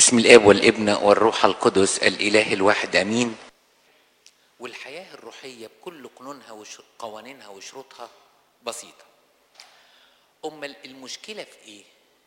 بسم الاب والابن والروح القدس الاله الواحد امين والحياه الروحيه بكل قانونها وقوانينها وشروطها بسيطه امال المشكله في ايه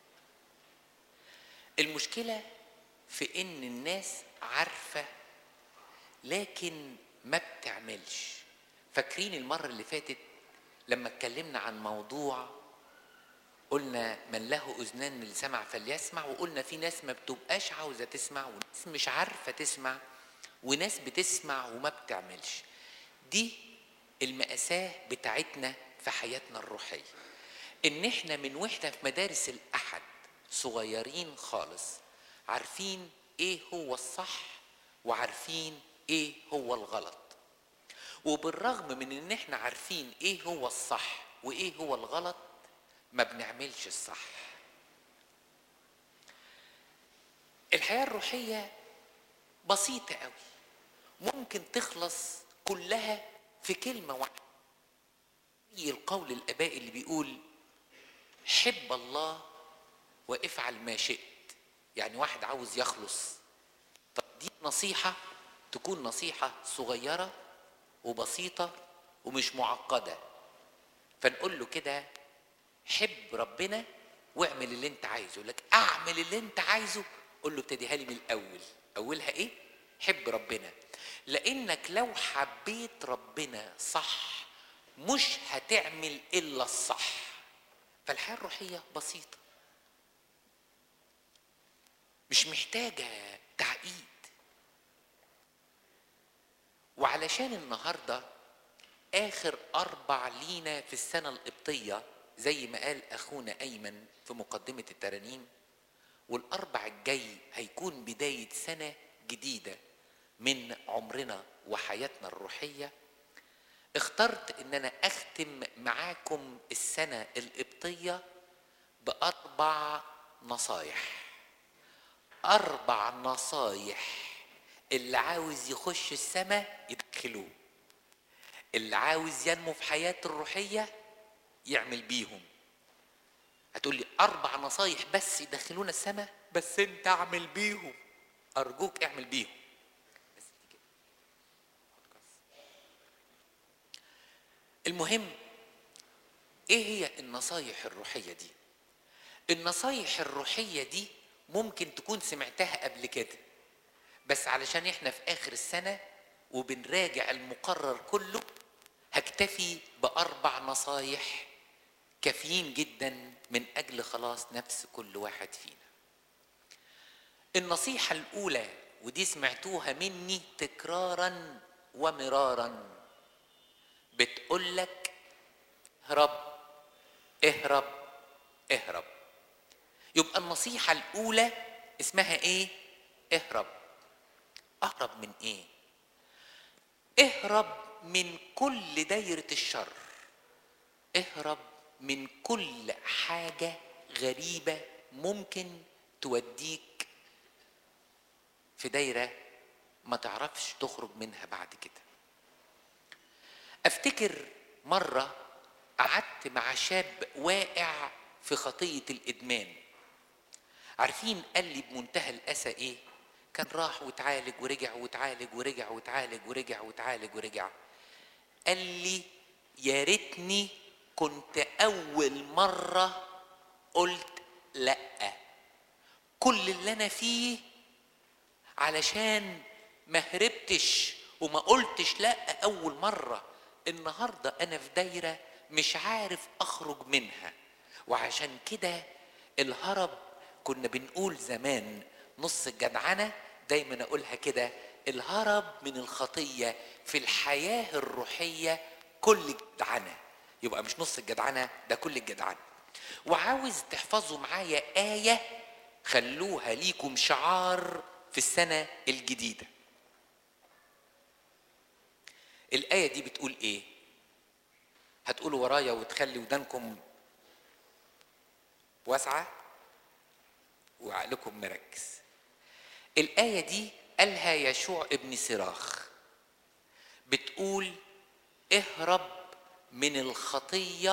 المشكله في ان الناس عارفه لكن ما بتعملش فاكرين المره اللي فاتت لما اتكلمنا عن موضوع قلنا من له اذنان من اللي سمع فليسمع وقلنا في ناس ما بتبقاش عاوزه تسمع وناس مش عارفه تسمع وناس بتسمع وما بتعملش دي المأساة بتاعتنا في حياتنا الروحية ان احنا من واحنا في مدارس الاحد صغيرين خالص عارفين ايه هو الصح وعارفين ايه هو الغلط وبالرغم من ان احنا عارفين ايه هو الصح وايه هو الغلط ما بنعملش الصح الحياة الروحية بسيطة قوي ممكن تخلص كلها في كلمة واحدة زي القول الآباء اللي بيقول حب الله وافعل ما شئت يعني واحد عاوز يخلص طب دي نصيحة تكون نصيحة صغيرة وبسيطة ومش معقدة فنقول له كده حب ربنا واعمل اللي انت عايزه يقول لك اعمل اللي انت عايزه قول له ابتديها لي من الاول اولها ايه حب ربنا لانك لو حبيت ربنا صح مش هتعمل الا الصح فالحياه الروحيه بسيطه مش محتاجه تعقيد وعلشان النهارده اخر اربع لينا في السنه القبطيه زي ما قال اخونا ايمن في مقدمه الترانيم والاربع الجاي هيكون بدايه سنه جديده من عمرنا وحياتنا الروحيه اخترت ان انا اختم معاكم السنه القبطيه باربع نصايح اربع نصايح اللي عاوز يخش السماء يدخلوه اللي عاوز ينمو في حياته الروحيه يعمل بيهم هتقول لي اربع نصايح بس يدخلونا السماء بس انت اعمل بيهم ارجوك اعمل بيهم بس كده. المهم ايه هي النصايح الروحيه دي النصايح الروحيه دي ممكن تكون سمعتها قبل كده بس علشان احنا في اخر السنه وبنراجع المقرر كله هكتفي باربع نصايح كافيين جدا من اجل خلاص نفس كل واحد فينا النصيحه الاولى ودي سمعتوها مني تكرارا ومرارا بتقول لك اهرب اهرب اهرب يبقى النصيحه الاولى اسمها ايه اهرب اهرب من ايه اهرب من كل دايره الشر اهرب من كل حاجة غريبة ممكن توديك في دايرة ما تعرفش تخرج منها بعد كده افتكر مرة قعدت مع شاب واقع في خطية الإدمان عارفين قال لي بمنتهى الأسى إيه كان راح وتعالج ورجع وتعالج ورجع وتعالج ورجع وتعالج ورجع قال لي يا ريتني كنت أول مرة قلت لأ كل اللي أنا فيه علشان ما هربتش وما قلتش لأ أول مرة النهاردة أنا في دايرة مش عارف أخرج منها وعشان كده الهرب كنا بنقول زمان نص الجدعنة دايما أقولها كده الهرب من الخطية في الحياة الروحية كل جدعنة يبقى مش نص الجدعنة ده كل الجدعنة وعاوز تحفظوا معايا آية خلوها ليكم شعار في السنة الجديدة الآية دي بتقول إيه؟ هتقولوا ورايا وتخلي ودانكم واسعة وعقلكم مركز الآية دي قالها يشوع ابن سراخ بتقول اهرب من الخطية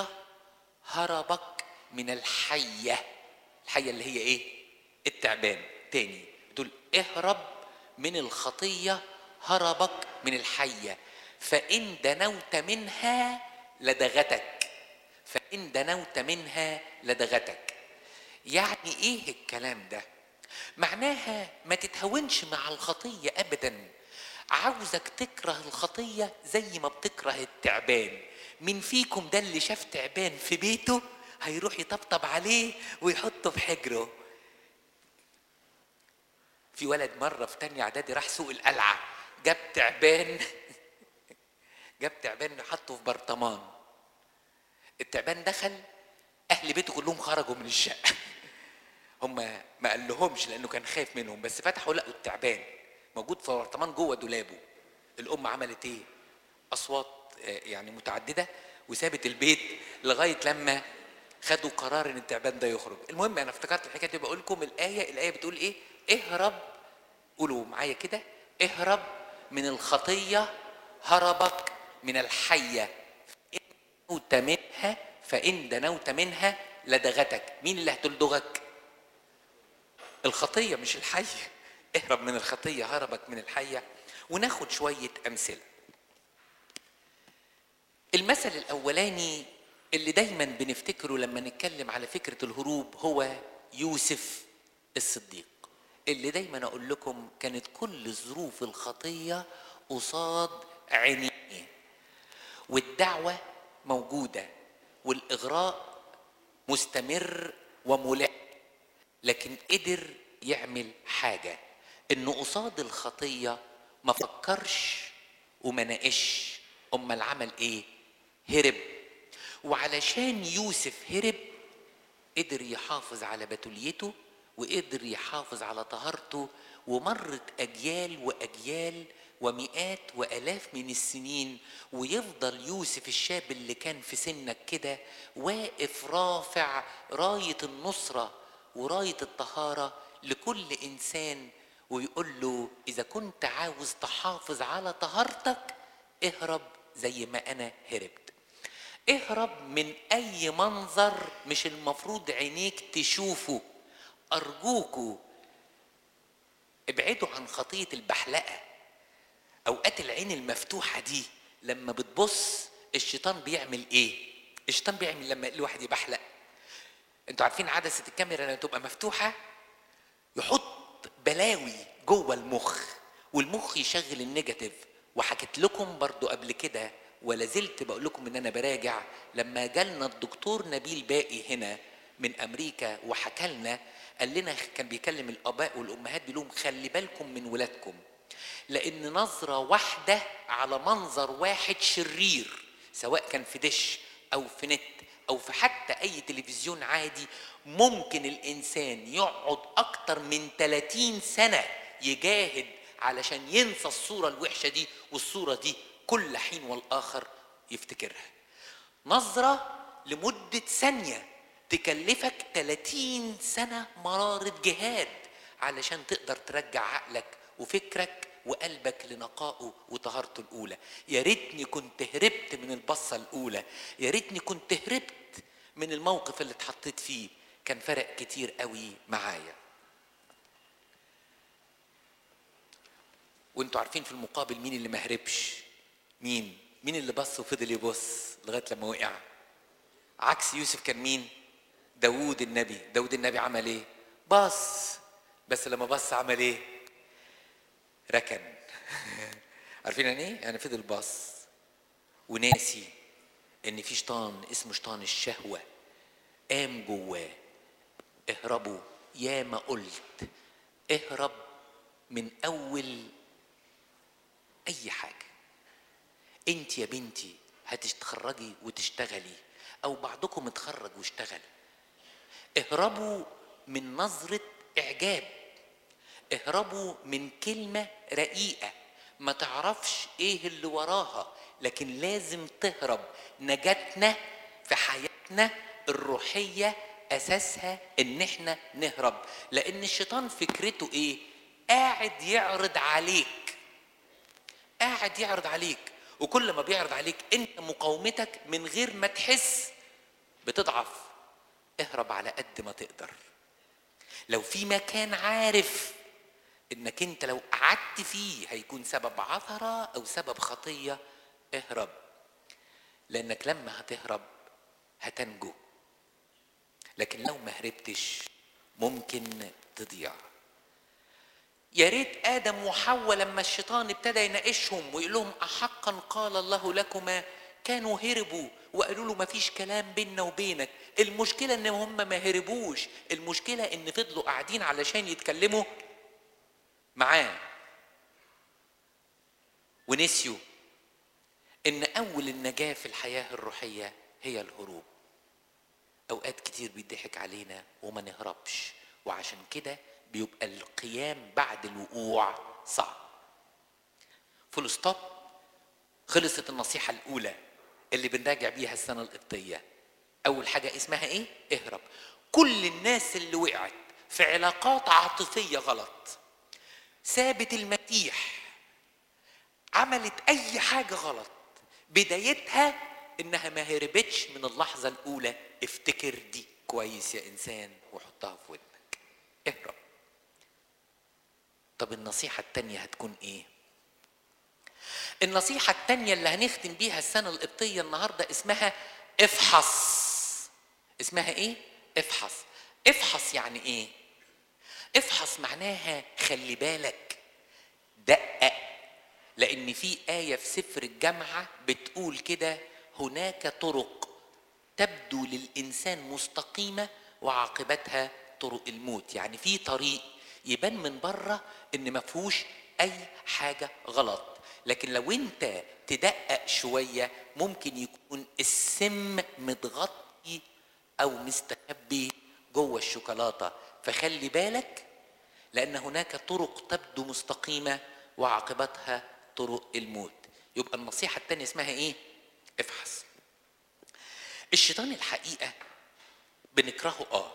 هربك من الحية الحية اللي هي ايه التعبان تاني تقول اهرب من الخطيه هربك من الحيه فان دنوت منها لدغتك فان دنوت منها لدغتك يعني ايه الكلام ده معناها ما تتهونش مع الخطيه ابدا عاوزك تكره الخطيه زي ما بتكره التعبان من فيكم ده اللي شاف تعبان في بيته هيروح يطبطب عليه ويحطه في حجره في ولد مرة في تانية إعدادي راح سوق القلعة جاب تعبان جاب تعبان حطه في برطمان التعبان دخل أهل بيته كلهم خرجوا من الشقة هم ما قال لهمش لأنه كان خايف منهم بس فتحوا لقوا التعبان موجود في برطمان جوه دولابه الأم عملت إيه؟ أصوات يعني متعددة وسابت البيت لغاية لما خدوا قرار ان التعبان ده يخرج المهم انا افتكرت الحكايه دي بقول لكم الايه الايه بتقول ايه اهرب قولوا معايا كده اهرب من الخطيه هربك من الحيه فان دنوت منها فان دنوت منها لدغتك مين اللي هتلدغك الخطيه مش الحيه اهرب من الخطيه هربك من الحيه وناخد شويه امثله المثل الاولاني اللي دايما بنفتكره لما نتكلم على فكره الهروب هو يوسف الصديق اللي دايما اقول لكم كانت كل ظروف الخطيه قصاد عينيه والدعوه موجوده والاغراء مستمر وملح لكن قدر يعمل حاجه انه قصاد الخطيه ما فكرش وما ناقش امال عمل ايه هرب وعلشان يوسف هرب قدر يحافظ على بتوليته وقدر يحافظ على طهارته ومرت اجيال واجيال ومئات والاف من السنين ويفضل يوسف الشاب اللي كان في سنك كده واقف رافع رايه النصره ورايه الطهاره لكل انسان ويقول له اذا كنت عاوز تحافظ على طهارتك اهرب زي ما انا هربت اهرب من اي منظر مش المفروض عينيك تشوفه ارجوكوا ابعدوا عن خطيه البحلقه اوقات العين المفتوحه دي لما بتبص الشيطان بيعمل ايه الشيطان بيعمل لما الواحد يبحلق انتوا عارفين عدسه الكاميرا لما تبقى مفتوحه يحط بلاوي جوه المخ والمخ يشغل النيجاتيف وحكيت لكم برضو قبل كده ولا زلت بقول لكم ان انا براجع لما جالنا الدكتور نبيل باقي هنا من امريكا وحكى لنا قال لنا كان بيكلم الاباء والامهات بيقول لهم خلي بالكم من ولادكم لان نظره واحده على منظر واحد شرير سواء كان في دش او في نت او في حتى اي تلفزيون عادي ممكن الانسان يقعد اكتر من 30 سنه يجاهد علشان ينسى الصوره الوحشه دي والصوره دي كل حين والاخر يفتكرها نظره لمده ثانيه تكلفك 30 سنه مراره جهاد علشان تقدر ترجع عقلك وفكرك وقلبك لنقائه وطهارته الاولى يا ريتني كنت هربت من البصه الاولى يا ريتني كنت هربت من الموقف اللي اتحطيت فيه كان فرق كتير قوي معايا وانتوا عارفين في المقابل مين اللي ما هربش مين مين اللي بص وفضل يبص لغايه لما وقع عكس يوسف كان مين داوود النبي داوود النبي عمل ايه بص بس لما بص عمل ايه ركن عارفين يعني ايه يعني فضل بص وناسي ان في شيطان اسمه شيطان الشهوه قام جواه اهربوا يا ما قلت اهرب من اول اي حاجه انت يا بنتي هتتخرجي وتشتغلي او بعضكم اتخرج واشتغل اهربوا من نظره اعجاب اهربوا من كلمه رقيقه ما تعرفش ايه اللي وراها لكن لازم تهرب نجاتنا في حياتنا الروحيه اساسها ان احنا نهرب لان الشيطان فكرته ايه قاعد يعرض عليك قاعد يعرض عليك وكل ما بيعرض عليك انت مقاومتك من غير ما تحس بتضعف اهرب على قد ما تقدر لو في مكان عارف انك انت لو قعدت فيه هيكون سبب عثرة او سبب خطية اهرب لانك لما هتهرب هتنجو لكن لو ما هربتش ممكن تضيع يا ريت ادم وحواء لما الشيطان ابتدى يناقشهم ويقول لهم احقا قال الله لكما كانوا هربوا وقالوا له ما فيش كلام بيننا وبينك المشكله ان هم ما هربوش المشكله ان فضلوا قاعدين علشان يتكلموا معاه ونسيوا ان اول النجاه في الحياه الروحيه هي الهروب اوقات كتير بيضحك علينا وما نهربش وعشان كده بيبقى القيام بعد الوقوع صعب فول ستوب خلصت النصيحة الأولى اللي بنراجع بيها السنة القبطية أول حاجة اسمها إيه؟ اهرب كل الناس اللي وقعت في علاقات عاطفية غلط سابت المسيح عملت أي حاجة غلط بدايتها إنها ما هربتش من اللحظة الأولى افتكر دي كويس يا إنسان وحطها في ودنك اهرب طب النصيحة التانية هتكون ايه؟ النصيحة التانية اللي هنختم بيها السنة القبطية النهاردة اسمها افحص اسمها ايه؟ افحص افحص يعني ايه؟ افحص معناها خلي بالك دقق لأن في آية في سفر الجامعة بتقول كده هناك طرق تبدو للإنسان مستقيمة وعاقبتها طرق الموت يعني في طريق يبان من بره ان ما فيهوش اي حاجه غلط لكن لو انت تدقق شويه ممكن يكون السم متغطي او مستخبي جوه الشوكولاته فخلي بالك لان هناك طرق تبدو مستقيمه وعاقبتها طرق الموت يبقى النصيحه الثانيه اسمها ايه افحص الشيطان الحقيقه بنكرهه اه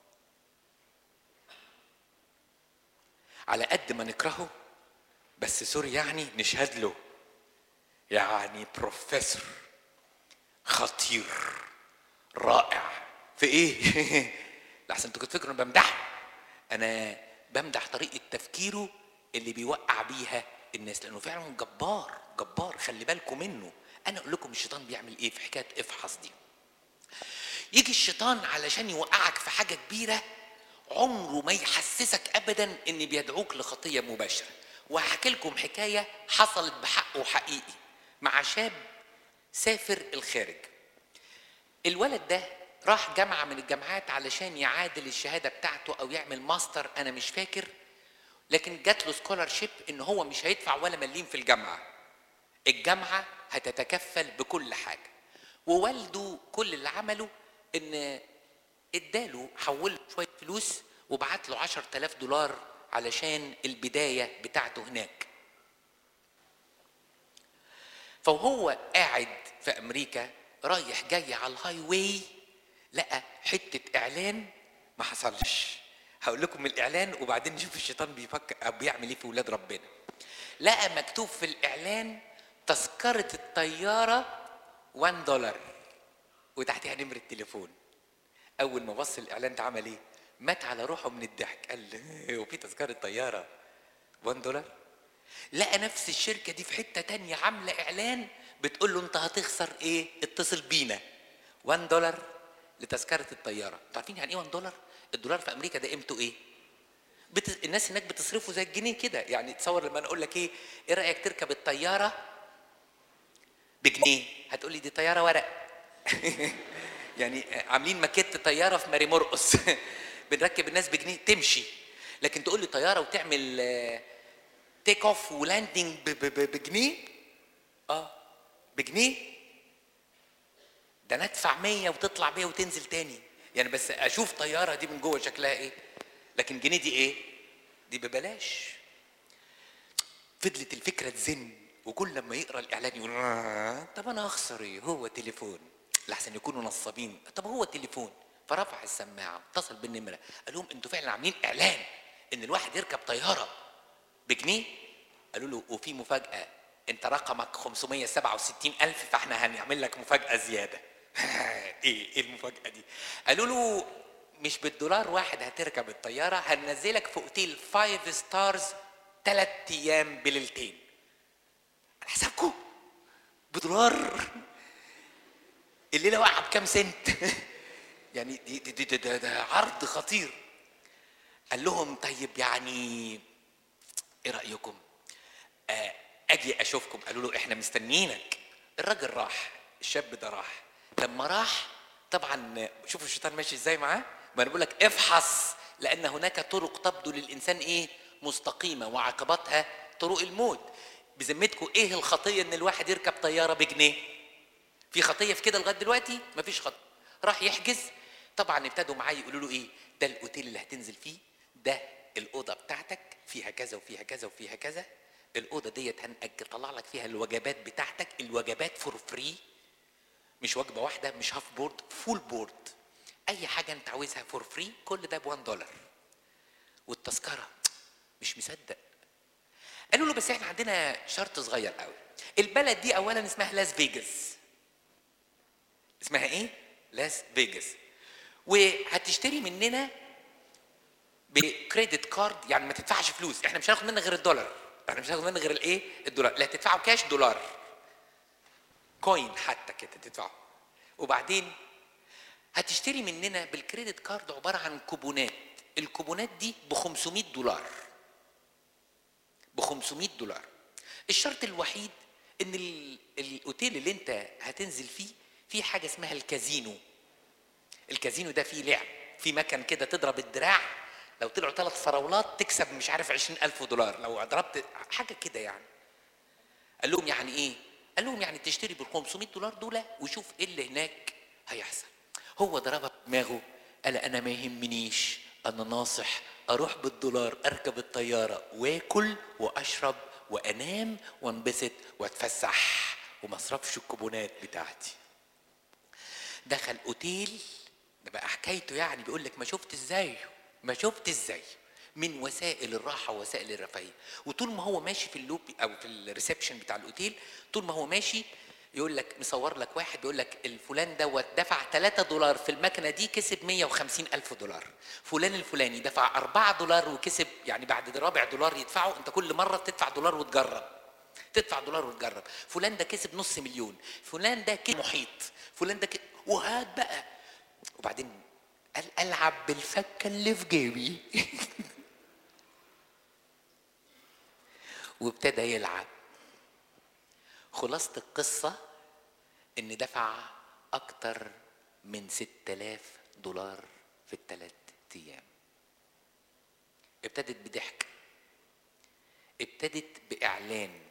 على قد ما نكرهه بس سوري يعني نشهد له يعني بروفيسور خطير رائع في ايه لحسن انتوا كنتوا فاكروا بمدحه انا بمدح طريقه تفكيره اللي بيوقع بيها الناس لانه فعلا جبار جبار خلي بالكم منه انا اقول لكم الشيطان بيعمل ايه في حكايه افحص دي يجي الشيطان علشان يوقعك في حاجه كبيره عمره ما يحسسك ابدا ان بيدعوك لخطيه مباشره وهحكي لكم حكايه حصلت بحقه حقيقي مع شاب سافر الخارج الولد ده راح جامعه من الجامعات علشان يعادل الشهاده بتاعته او يعمل ماستر انا مش فاكر لكن جات له سكولارشيب ان هو مش هيدفع ولا مليم في الجامعه الجامعه هتتكفل بكل حاجه ووالده كل اللي عمله ان اداله حول له شويه فلوس وبعت له 10000 دولار علشان البدايه بتاعته هناك فوهو قاعد في امريكا رايح جاي على الهاي واي لقى حته اعلان ما حصلش هقول لكم الاعلان وبعدين نشوف الشيطان بيفكر أو بيعمل ايه في ولاد ربنا لقى مكتوب في الاعلان تذكره الطياره 1 دولار وتحتها نمره تليفون اول ما بص الاعلان ده عمل ايه مات على روحه من الضحك قال هو في تذكره طياره 1 دولار لقى نفس الشركه دي في حته تانية عامله اعلان بتقول له انت هتخسر ايه اتصل بينا 1 دولار لتذكره الطياره انتوا عارفين يعني ايه 1 دولار الدولار في امريكا ده قيمته ايه بت... الناس هناك بتصرفه زي الجنيه كده يعني تصور لما انا اقول لك ايه ايه رايك تركب الطياره بجنيه هتقول لي دي طياره ورق يعني عاملين ماكيت طياره في ماري مرقص بنركب الناس بجنيه تمشي لكن تقول لي طياره وتعمل تيك اوف ولاندنج بجنيه اه بجنيه ده انا ادفع 100 وتطلع بيها وتنزل تاني يعني بس اشوف طياره دي من جوه شكلها ايه لكن جنيه دي ايه دي ببلاش فضلت الفكره تزن وكل لما يقرا الاعلان يقول آه طب انا هخسر ايه هو تليفون لحسن يكونوا نصابين طب هو تليفون فرفع السماعه اتصل بالنمره قال لهم انتوا فعلا عاملين اعلان ان الواحد يركب طياره بجنيه قالوا له وفي مفاجاه انت رقمك 567 الف فاحنا هنعمل لك مفاجاه زياده ايه ايه المفاجاه دي قالوا له مش بالدولار واحد هتركب الطياره هننزلك في اوتيل فايف ستارز ثلاث ايام بليلتين على حسابكم بدولار الليله واقعه بكام سنت يعني دي دي دي ده, ده, ده عرض خطير قال لهم طيب يعني ايه رايكم آه اجي اشوفكم قالوا له احنا مستنيينك الراجل راح الشاب ده راح لما راح طبعا شوفوا الشيطان ماشي ازاي معاه ما انا بقول لك افحص لان هناك طرق تبدو للانسان ايه مستقيمه وعقباتها طرق الموت بذمتكم ايه الخطيه ان الواحد يركب طياره بجنيه في خطيه في كده لغايه دلوقتي مفيش خطيه راح يحجز طبعا ابتدوا معاه يقولوا له ايه ده الاوتيل اللي هتنزل فيه ده الاوضه بتاعتك فيها كذا وفيها كذا وفيها كذا الاوضه ديت هنطلع لك فيها الوجبات بتاعتك الوجبات فور فري مش وجبه واحده مش هاف بورد فول بورد اي حاجه انت عاوزها فور فري كل ده ب 1 دولار والتذكره مش مصدق قالوا له بس احنا عندنا شرط صغير قوي البلد دي اولا اسمها لاس فيجاس اسمها ايه لاس فيجاس وهتشتري مننا بكريدت كارد يعني ما تدفعش فلوس احنا مش هناخد منك غير الدولار احنا مش هناخد منك غير الايه الدولار لا تدفعوا كاش دولار كوين حتى كده تدفعه وبعدين هتشتري مننا بالكريدت كارد عباره عن كوبونات الكوبونات دي ب 500 دولار ب 500 دولار الشرط الوحيد ان ال- الاوتيل اللي انت هتنزل فيه فيه حاجه اسمها الكازينو الكازينو ده فيه لعب في مكان كده تضرب الدراع لو طلعوا ثلاث فراولات تكسب مش عارف عشرين ألف دولار لو ضربت حاجة كده يعني قال لهم يعني ايه قال لهم يعني تشتري بال 500 دولار دول وشوف ايه اللي هناك هيحصل هو ضربها بدماغه قال انا ما يهمنيش انا ناصح اروح بالدولار اركب الطياره واكل واشرب وانام وانبسط واتفسح وما اصرفش الكوبونات بتاعتي دخل اوتيل ده بقى حكايته يعني بيقول لك ما شفت ازاي ما شفت ازاي من وسائل الراحه ووسائل الرفاهيه وطول ما هو ماشي في اللوب او في الريسبشن بتاع الاوتيل طول ما هو ماشي يقول لك مصور لك واحد بيقول لك الفلان دوت دفع 3 دولار في المكنه دي كسب 150 الف دولار فلان الفلاني دفع 4 دولار وكسب يعني بعد رابع دولار يدفعه انت كل مره بتدفع دولار وتجرب تدفع دولار وتجرب فلان ده كسب نص مليون فلان ده كسب محيط فلان ده كسب وهات بقى وبعدين قال العب بالفكه اللي في جيبي وابتدى يلعب خلاصة القصة إن دفع أكتر من 6000 دولار في الثلاث أيام ابتدت بضحك ابتدت بإعلان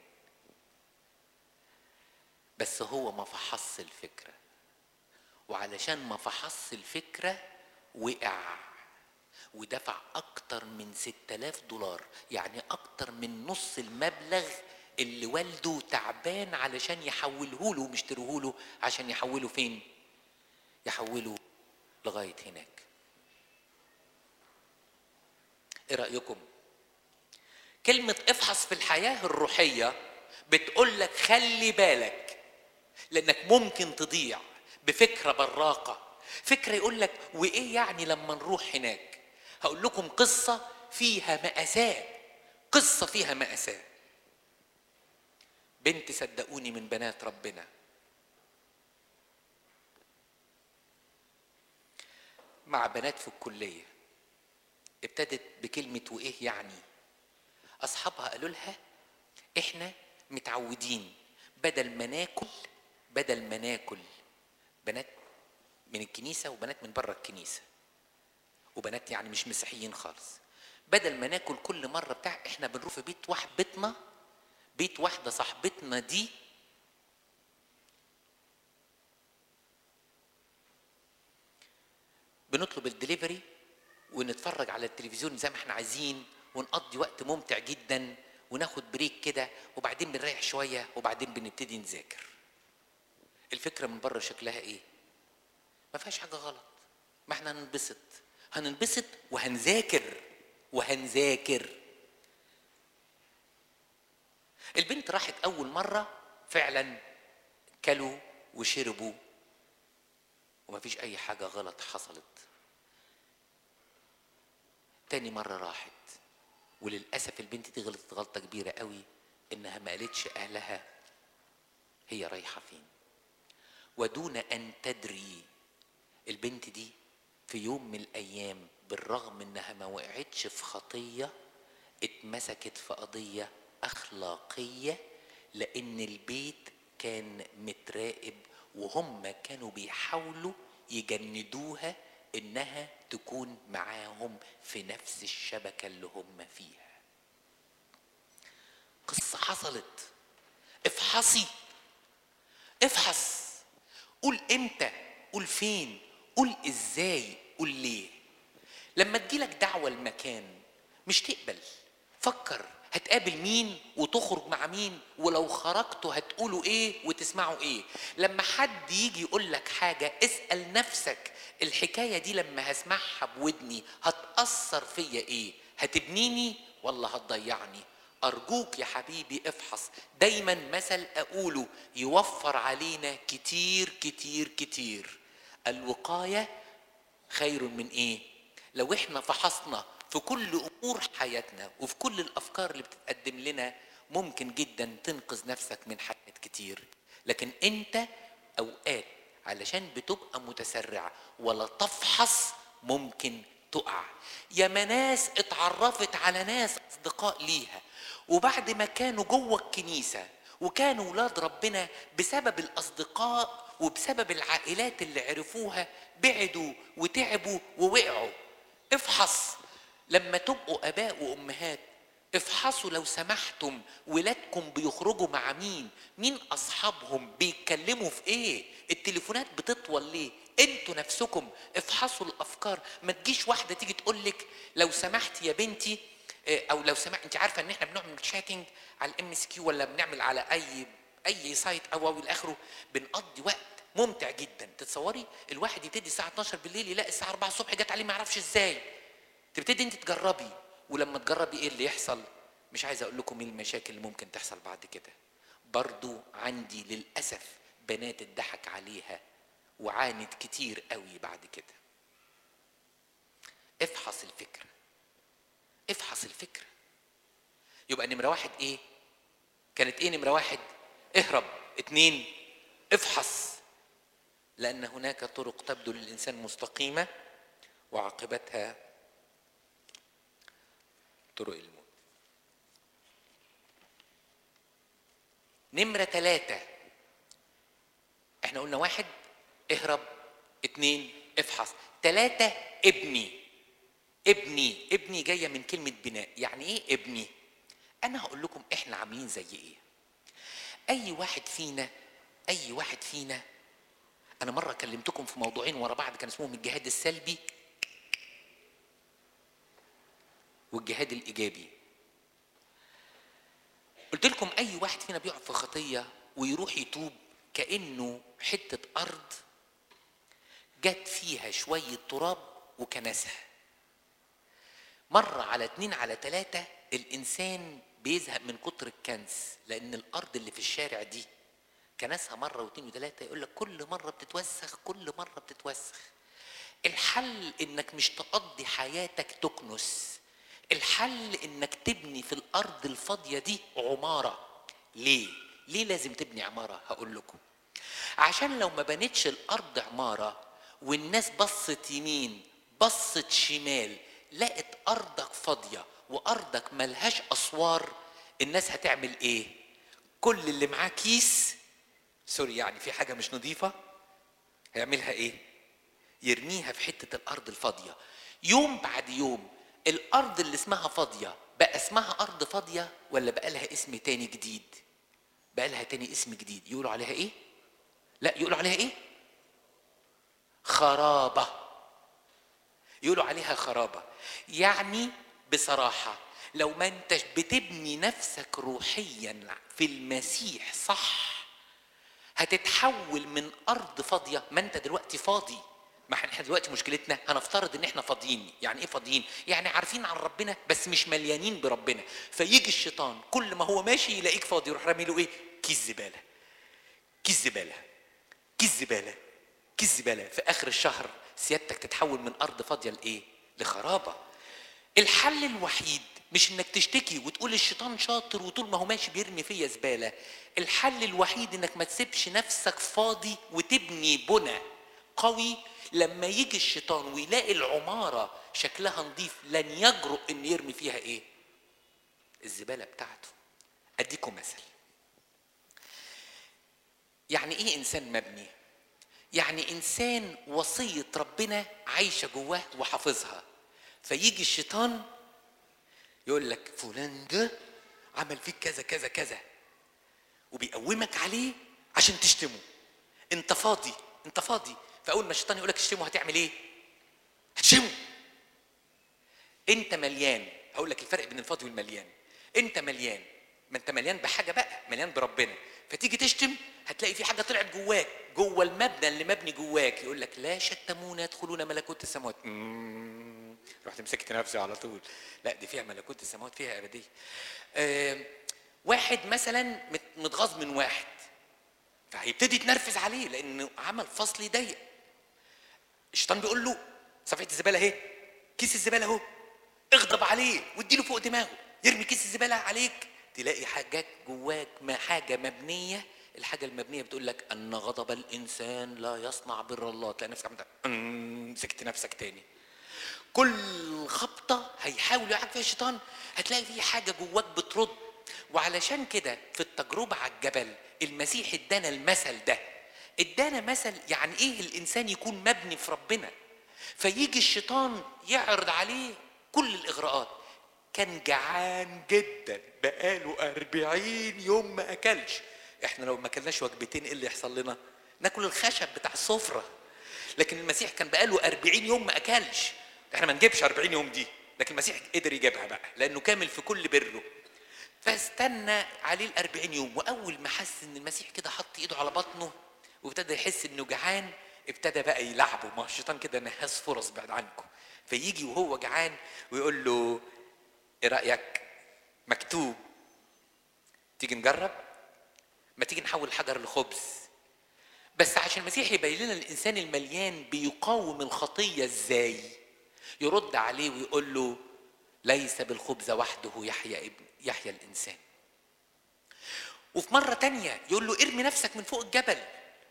بس هو ما فحص الفكرة وعلشان ما فحص الفكرة وقع ودفع أكتر من 6000 دولار يعني أكتر من نص المبلغ اللي والده تعبان علشان يحوله له ومشتريه له عشان يحوله فين؟ يحوله لغاية هناك ايه رأيكم؟ كلمة افحص في الحياة الروحية بتقول لك خلي بالك لانك ممكن تضيع بفكرة براقة فكرة يقول لك وايه يعني لما نروح هناك هقول لكم قصة فيها مأساة قصة فيها مأساة بنت صدقوني من بنات ربنا مع بنات في الكلية ابتدت بكلمة وإيه يعني أصحابها قالوا لها إحنا متعودين بدل ما ناكل بدل ما ناكل بنات من الكنيسة وبنات من بره الكنيسة وبنات يعني مش مسيحيين خالص بدل ما ناكل كل مرة بتاع إحنا بنروح في بيت واحد بيتنا بيت واحدة صاحبتنا دي بنطلب الدليفري ونتفرج على التلفزيون زي ما احنا عايزين ونقضي وقت ممتع جدا وناخد بريك كده وبعدين بنريح شوية وبعدين بنبتدي نذاكر الفكرة من بره شكلها ايه ما فيهاش حاجة غلط ما احنا هننبسط هننبسط وهنذاكر وهنذاكر البنت راحت أول مرة فعلا كلوا وشربوا ومفيش أي حاجة غلط حصلت تاني مرة راحت وللأسف البنت دي غلطت غلطة كبيرة قوي إنها ما قالتش أهلها هي رايحة فين ودون أن تدري البنت دي في يوم من الأيام بالرغم إنها ما وقعتش في خطية اتمسكت في قضية أخلاقية لأن البيت كان متراقب وهم كانوا بيحاولوا يجندوها إنها تكون معاهم في نفس الشبكة اللي هم فيها قصة حصلت افحصي افحص قول امتى قول فين قول ازاي قول ليه لما تجيلك دعوة المكان مش تقبل فكر هتقابل مين وتخرج مع مين ولو خرجتوا هتقولوا ايه وتسمعوا ايه لما حد يجي يقول لك حاجة اسأل نفسك الحكاية دي لما هسمعها بودني هتأثر فيا ايه هتبنيني ولا هتضيعني أرجوك يا حبيبي افحص دايما مثل أقوله يوفر علينا كتير كتير كتير الوقاية خير من إيه؟ لو إحنا فحصنا في كل أمور حياتنا وفي كل الأفكار اللي بتتقدم لنا ممكن جدا تنقذ نفسك من حاجات كتير لكن أنت أوقات علشان بتبقى متسرع ولا تفحص ممكن تقع يا ناس اتعرفت على ناس اصدقاء ليها وبعد ما كانوا جوه الكنيسه وكانوا ولاد ربنا بسبب الاصدقاء وبسبب العائلات اللي عرفوها بعدوا وتعبوا ووقعوا افحص لما تبقوا اباء وامهات افحصوا لو سمحتم ولادكم بيخرجوا مع مين مين اصحابهم بيتكلموا في ايه التليفونات بتطول ليه انتوا نفسكم افحصوا الافكار ما تجيش واحده تيجي تقول لك لو سمحت يا بنتي او لو سمحت انت عارفه ان احنا بنعمل شاتنج على الام اس كيو ولا بنعمل على اي اي سايت او او الى اخره بنقضي وقت ممتع جدا تتصوري الواحد يبتدي الساعه 12 بالليل يلاقي الساعه 4 الصبح جت عليه ما يعرفش ازاي تبتدي انت تجربي ولما تجربي ايه اللي يحصل مش عايز اقول لكم ايه المشاكل اللي ممكن تحصل بعد كده برضو عندي للاسف بنات اتضحك عليها وعانت كتير قوي بعد كده افحص الفكره افحص الفكره يبقى نمره واحد ايه كانت ايه نمره واحد اهرب اتنين افحص لان هناك طرق تبدو للانسان مستقيمه وعاقبتها طرق الموت نمرة ثلاثة احنا قلنا واحد اهرب اتنين افحص ثلاثة ابني ابني ابني جاية من كلمة بناء يعني ايه ابني انا هقول لكم احنا عاملين زي ايه اي واحد فينا اي واحد فينا انا مرة كلمتكم في موضوعين ورا بعض كان اسمهم الجهاد السلبي والجهاد الايجابي قلت لكم اي واحد فينا بيقع في خطيه ويروح يتوب كانه حته ارض جت فيها شويه تراب وكنسها مرة على اتنين على تلاتة الإنسان بيزهق من كتر الكنس لأن الأرض اللي في الشارع دي كنسها مرة واتنين وتلاتة يقول لك كل مرة بتتوسخ كل مرة بتتوسخ الحل إنك مش تقضي حياتك تكنس الحل انك تبني في الارض الفاضيه دي عماره ليه ليه لازم تبني عماره هقول لكم عشان لو ما بنتش الارض عماره والناس بصت يمين بصت شمال لقت ارضك فاضيه وارضك ملهاش اسوار الناس هتعمل ايه كل اللي معاه كيس سوري يعني في حاجه مش نظيفه هيعملها ايه يرميها في حته الارض الفاضيه يوم بعد يوم الارض اللي اسمها فاضيه بقى اسمها ارض فاضيه ولا بقى لها اسم تاني جديد بقى لها تاني اسم جديد يقولوا عليها ايه لا يقولوا عليها ايه خرابه يقولوا عليها خرابه يعني بصراحه لو ما انتش بتبني نفسك روحيا في المسيح صح هتتحول من ارض فاضيه ما انت دلوقتي فاضي ما احنا دلوقتي مشكلتنا هنفترض ان احنا فاضيين يعني ايه فاضيين يعني عارفين عن ربنا بس مش مليانين بربنا فيجي الشيطان كل ما هو ماشي يلاقيك فاضي يروح رامي له ايه كيس زباله كيس زباله كيس زباله كيس زباله في اخر الشهر سيادتك تتحول من ارض فاضيه لايه لخرابه الحل الوحيد مش انك تشتكي وتقول الشيطان شاطر وطول ما هو ماشي بيرمي فيا زباله الحل الوحيد انك ما تسيبش نفسك فاضي وتبني بنى قوي لما يجي الشيطان ويلاقي العماره شكلها نظيف لن يجرؤ ان يرمي فيها ايه الزباله بتاعته اديكم مثل يعني ايه انسان مبني يعني انسان وصيه ربنا عايشه جواه وحافظها فيجي الشيطان يقول لك فلان ده عمل فيك كذا كذا كذا وبيقومك عليه عشان تشتمه انت فاضي انت فاضي فاول ما الشيطان يقول لك اشتمه هتعمل ايه هتشتمه انت مليان هقول لك الفرق بين الفاضي والمليان انت مليان ما انت مليان بحاجه بقى مليان بربنا فتيجي تشتم هتلاقي في حاجه طلعت جواك جوه المبنى اللي مبني جواك يقول لك لا شتمون يدخلون ملكوت السماوات مم. رحت مسكت نفسي على طول لا دي فيها ملكوت السماوات فيها ابديه آه واحد مثلا مت- متغاظ من واحد فهيبتدي يتنرفز عليه لانه عمل فصل يضيق الشيطان بيقول له صفحه الزباله اهي كيس الزباله اهو اغضب عليه واديله فوق دماغه يرمي كيس الزباله عليك تلاقي حاجات جواك ما حاجه مبنيه الحاجه المبنيه بتقول لك ان غضب الانسان لا يصنع بر الله تلاقي نفسك عملت أمم، مسكت نفسك تاني كل خبطه هيحاول يوقعك فيها الشيطان هتلاقي في حاجه جواك بترد وعلشان كده في التجربه على الجبل المسيح ادانا المثل ده ادانا مثل يعني ايه الانسان يكون مبني في ربنا فيجي الشيطان يعرض عليه كل الاغراءات كان جعان جدا بقاله أربعين يوم ما أكلش احنا لو ما أكلناش وجبتين ايه اللي يحصل لنا ناكل الخشب بتاع السفرة لكن المسيح كان بقاله أربعين يوم ما أكلش احنا ما نجيبش أربعين يوم دي لكن المسيح قدر يجيبها بقى لأنه كامل في كل بره فاستنى عليه الأربعين يوم وأول ما حس إن المسيح كده حط إيده على بطنه وابتدى يحس إنه جعان ابتدى بقى يلعبه ما هو الشيطان كده نهاس فرص بعد عنكم فيجي وهو جعان ويقول له ايه رايك مكتوب تيجي نجرب ما تيجي نحول الحجر لخبز بس عشان المسيح يبين لنا الانسان المليان بيقاوم الخطيه ازاي يرد عليه ويقول له ليس بالخبز وحده يحيا ابن يحيا الانسان وفي مره تانية يقول له ارمي نفسك من فوق الجبل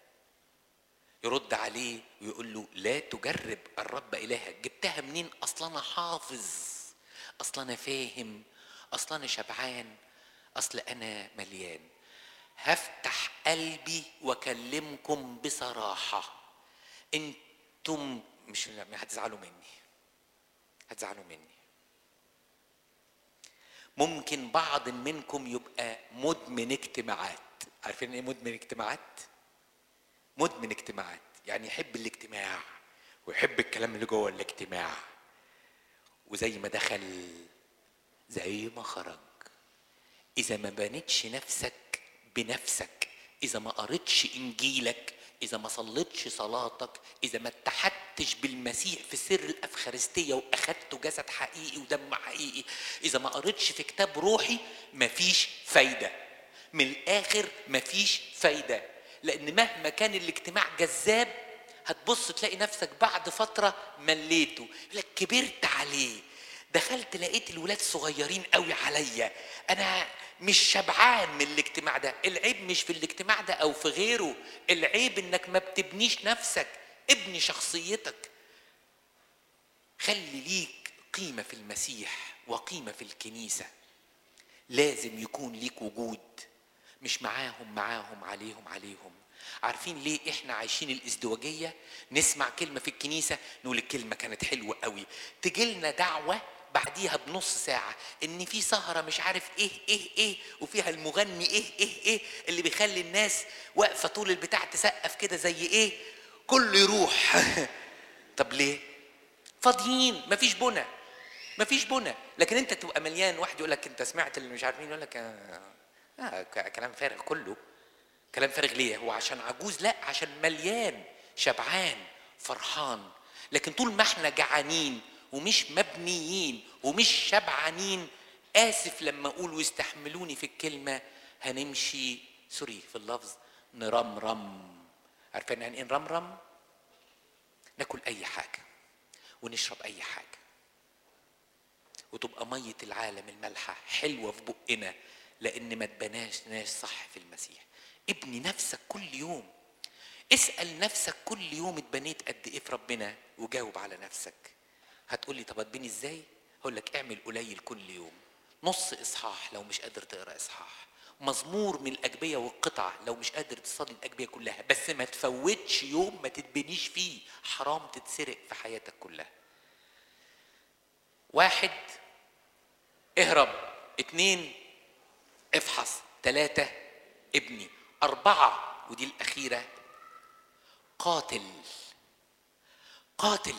يرد عليه ويقول له لا تجرب الرب الهك جبتها منين اصلا انا حافظ اصلا انا فاهم اصلا انا شبعان اصل انا مليان هفتح قلبي واكلمكم بصراحه انتم مش لا، هتزعلوا مني هتزعلوا مني ممكن بعض منكم يبقى مدمن اجتماعات عارفين ايه مدمن اجتماعات مدمن اجتماعات يعني يحب الاجتماع ويحب الكلام اللي جوه الاجتماع وزي ما دخل زي ما خرج اذا ما بنتش نفسك بنفسك اذا ما قريتش انجيلك اذا ما صليتش صلاتك اذا ما اتحدتش بالمسيح في سر الافخارستيه واخدته جسد حقيقي ودم حقيقي اذا ما قريتش في كتاب روحي مفيش فايده من الاخر مفيش فايده لان مهما كان الاجتماع جذاب هتبص تلاقي نفسك بعد فتره مليته يقول لك كبرت عليه دخلت لقيت الولاد صغيرين قوي عليا انا مش شبعان من الاجتماع ده العيب مش في الاجتماع ده او في غيره العيب انك ما بتبنيش نفسك ابني شخصيتك خلي ليك قيمه في المسيح وقيمه في الكنيسه لازم يكون ليك وجود مش معاهم معاهم عليهم عليهم عارفين ليه احنا عايشين الازدواجيه نسمع كلمه في الكنيسه نقول الكلمه كانت حلوه قوي تجيلنا دعوه بعديها بنص ساعة إن في سهرة مش عارف إيه إيه إيه وفيها المغني إيه إيه إيه اللي بيخلي الناس واقفة طول البتاع تسقف كده زي إيه كله يروح طب ليه؟ فاضيين مفيش بنى مفيش بنى لكن أنت تبقى مليان واحد يقول لك أنت سمعت اللي مش عارف مين يقول لك آه آه ك- كلام فارغ كله كلام فارغ ليه هو عشان عجوز لا عشان مليان شبعان فرحان لكن طول ما احنا جعانين ومش مبنيين ومش شبعانين اسف لما اقول واستحملوني في الكلمه هنمشي سوري في اللفظ نرمرم عارفين يعني ايه نرمرم ناكل اي حاجه ونشرب اي حاجه وتبقى مية العالم المالحة حلوة في بقنا لأن ما تبناش ناس صح في المسيح ابني نفسك كل يوم اسأل نفسك كل يوم اتبنيت قد ايه في ربنا وجاوب على نفسك هتقولي طب اتبني ازاي هقول لك اعمل قليل كل يوم نص اصحاح لو مش قادر تقرا اصحاح مزمور من الاجبيه والقطع لو مش قادر تصلي الاجبيه كلها بس ما تفوتش يوم ما تتبنيش فيه حرام تتسرق في حياتك كلها واحد اهرب اتنين افحص ثلاثة ابني أربعة ودي الأخيرة قاتل قاتل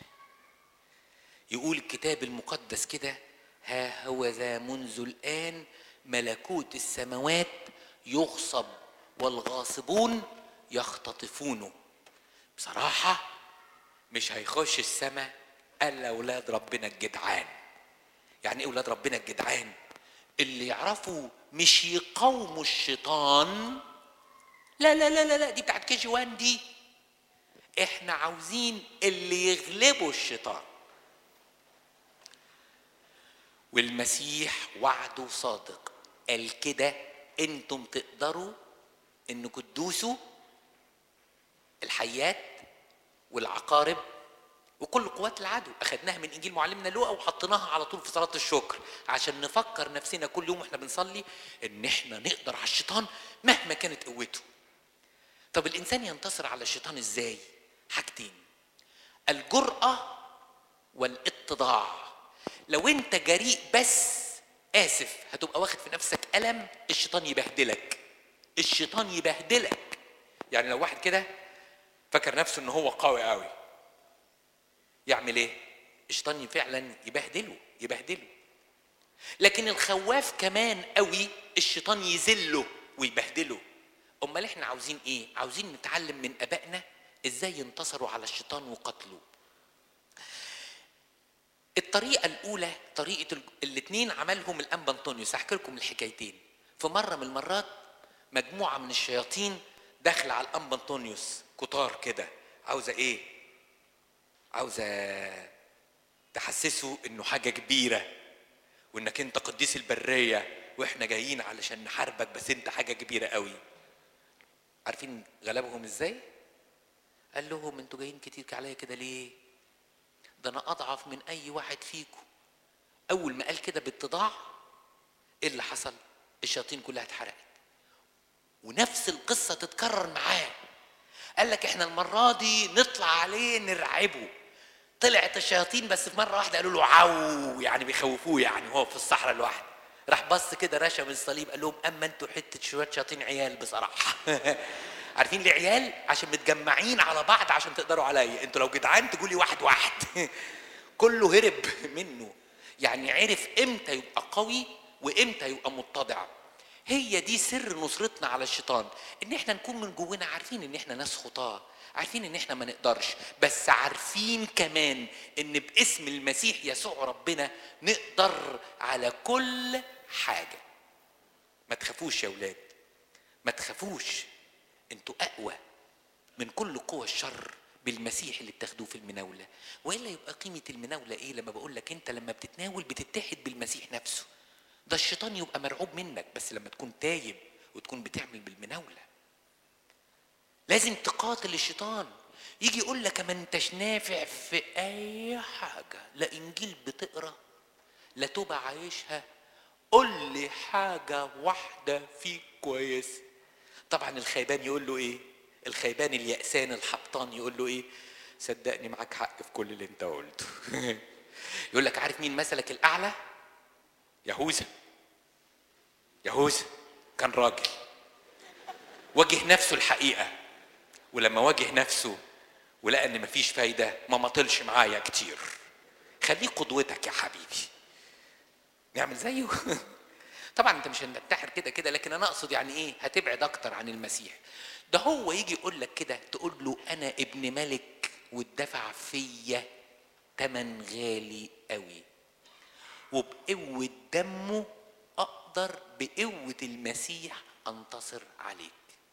يقول الكتاب المقدس كده ها هو ذا منذ الآن ملكوت السماوات يغصب والغاصبون يختطفونه بصراحة مش هيخش السماء الا اولاد ربنا الجدعان يعني ايه اولاد ربنا الجدعان اللي يعرفوا مش يقاوموا الشيطان لا لا لا لا لا دي بتاعت كي جي وان دي احنا عاوزين اللي يغلبوا الشيطان والمسيح وعده صادق قال كده انتم تقدروا انكم تدوسوا الحيات والعقارب وكل قوات العدو اخدناها من انجيل معلمنا لوقا وحطيناها على طول في صلاه الشكر عشان نفكر نفسنا كل يوم واحنا بنصلي ان احنا نقدر على الشيطان مهما كانت قوته طب الانسان ينتصر على الشيطان ازاي حاجتين الجرأة والاتضاع لو انت جريء بس اسف هتبقى واخد في نفسك ألم الشيطان يبهدلك الشيطان يبهدلك يعني لو واحد كده فاكر نفسه ان هو قوي قوي يعمل ايه الشيطان فعلا يبهدله يبهدله لكن الخواف كمان قوي الشيطان يذله ويبهدله امال احنا عاوزين ايه عاوزين نتعلم من ابائنا ازاي ينتصروا على الشيطان وقتله الطريقة الأولى طريقة ال- الاتنين عملهم الأنبا أنطونيوس هحكي لكم الحكايتين في مرة من المرات مجموعة من الشياطين داخلة على الأنبا أنطونيوس كتار كده عاوزة إيه؟ عاوزة تحسسه إنه حاجة كبيرة وإنك أنت قديس البرية وإحنا جايين علشان نحاربك بس أنت حاجة كبيرة قوي عارفين غلبهم إزاي؟ قال لهم أنتوا جايين كتير عليا كده ليه؟ ده انا اضعف من اي واحد فيكم اول ما قال كده باتضاع ايه اللي حصل الشياطين كلها اتحرقت ونفس القصه تتكرر معاه قال لك احنا المره دي نطلع عليه نرعبه طلعت الشياطين بس في مره واحده قالوا له عو يعني بيخوفوه يعني وهو في الصحراء لوحده راح بص كده رشم الصليب قال لهم اما انتوا حته شويه شياطين عيال بصراحه عارفين ليه عيال عشان متجمعين على بعض عشان تقدروا عليا انتوا لو جدعان تقولي واحد واحد كله هرب منه يعني عرف امتى يبقى قوي وامتى يبقى متضع هي دي سر نصرتنا على الشيطان ان احنا نكون من جوانا عارفين ان احنا ناس خطاه عارفين ان احنا ما نقدرش بس عارفين كمان ان باسم المسيح يسوع ربنا نقدر على كل حاجه ما تخافوش يا ولاد ما تخافوش انتوا اقوى من كل قوى الشر بالمسيح اللي بتاخدوه في المناوله والا يبقى قيمه المناوله ايه لما بقول لك انت لما بتتناول بتتحد بالمسيح نفسه ده الشيطان يبقى مرعوب منك بس لما تكون تايب وتكون بتعمل بالمناوله لازم تقاتل الشيطان يجي يقول لك ما انتش نافع في اي حاجه لا انجيل بتقرا لا توبه عايشها قول لي حاجه واحده فيك كويس طبعا الخيبان يقول له ايه الخيبان اليأسان الحبطان يقول له ايه صدقني معاك حق في كل اللي انت قلته يقول لك عارف مين مثلك الاعلى يهوذا يهوذا كان راجل واجه نفسه الحقيقه ولما واجه نفسه ولقى ان مفيش فايده ما مطلش معايا كتير خليه قدوتك يا حبيبي نعمل زيه طبعا انت مش هتنتحر كده كده لكن انا اقصد يعني ايه هتبعد اكتر عن المسيح ده هو يجي يقول لك كده تقول له انا ابن ملك واتدفع فيا تمن غالي قوي وبقوة دمه اقدر بقوة المسيح انتصر عليك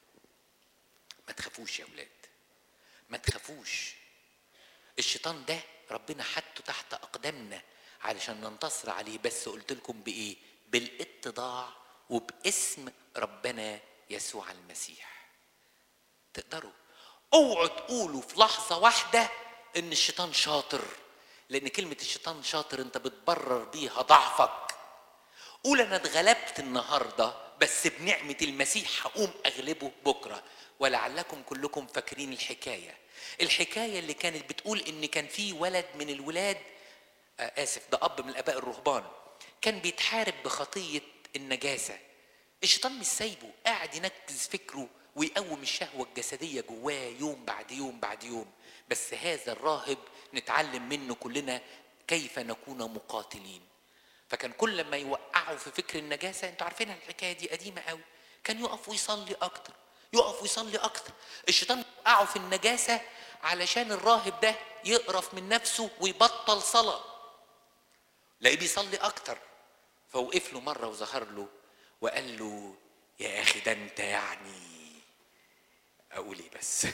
ما تخافوش يا ولاد ما تخافوش الشيطان ده ربنا حطه تحت اقدامنا علشان ننتصر عليه بس قلت لكم بايه بالاتضاع وباسم ربنا يسوع المسيح تقدروا اوعوا تقولوا في لحظة واحدة ان الشيطان شاطر لان كلمة الشيطان شاطر انت بتبرر بيها ضعفك قول انا اتغلبت النهاردة بس بنعمة المسيح هقوم اغلبه بكرة ولعلكم كلكم فاكرين الحكاية الحكاية اللي كانت بتقول ان كان في ولد من الولاد آه اسف ده اب من الاباء الرهبان كان بيتحارب بخطية النجاسة الشيطان مش سايبه قاعد ينكز فكره ويقوم الشهوة الجسدية جواه يوم بعد يوم بعد يوم بس هذا الراهب نتعلم منه كلنا كيف نكون مقاتلين فكان كل ما يوقعوا في فكر النجاسة انتوا عارفين الحكاية دي قديمة قوي كان يقف ويصلي أكتر يقف ويصلي أكتر الشيطان يوقعه في النجاسة علشان الراهب ده يقرف من نفسه ويبطل صلاة لاقيه بيصلي أكتر فوقف له مرة وظهر له وقال له يا أخي ده أنت يعني أقول إيه بس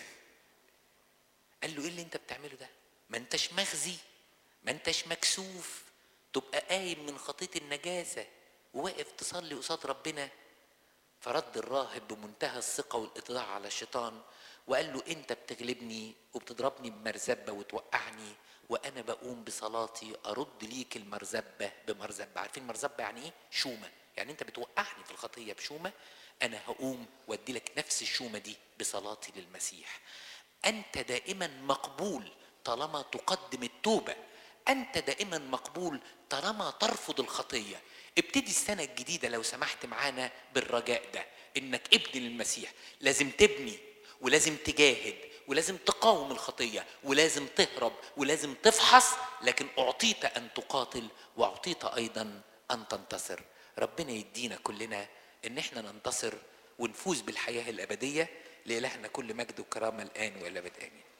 قال له إيه اللي أنت بتعمله ده ما أنتش مخزي ما أنتش مكسوف تبقى قايم من خطية النجاسة وواقف تصلي قصاد ربنا فرد الراهب بمنتهى الثقة والاتضاع على الشيطان وقال له انت بتغلبني وبتضربني بمرزبة وتوقعني وانا بقوم بصلاتي ارد ليك المرزبة بمرزبة عارفين مرزبة يعني ايه شومة يعني انت بتوقعني في الخطية بشومة انا هقوم وادي لك نفس الشومة دي بصلاتي للمسيح انت دائما مقبول طالما تقدم التوبة انت دائما مقبول طالما ترفض الخطيه ابتدي السنه الجديده لو سمحت معانا بالرجاء ده انك ابن للمسيح لازم تبني ولازم تجاهد ولازم تقاوم الخطيه ولازم تهرب ولازم تفحص لكن اعطيت ان تقاتل واعطيت ايضا ان تنتصر ربنا يدينا كلنا ان احنا ننتصر ونفوز بالحياه الابديه لالهنا كل مجد وكرامه الان والى ابد امين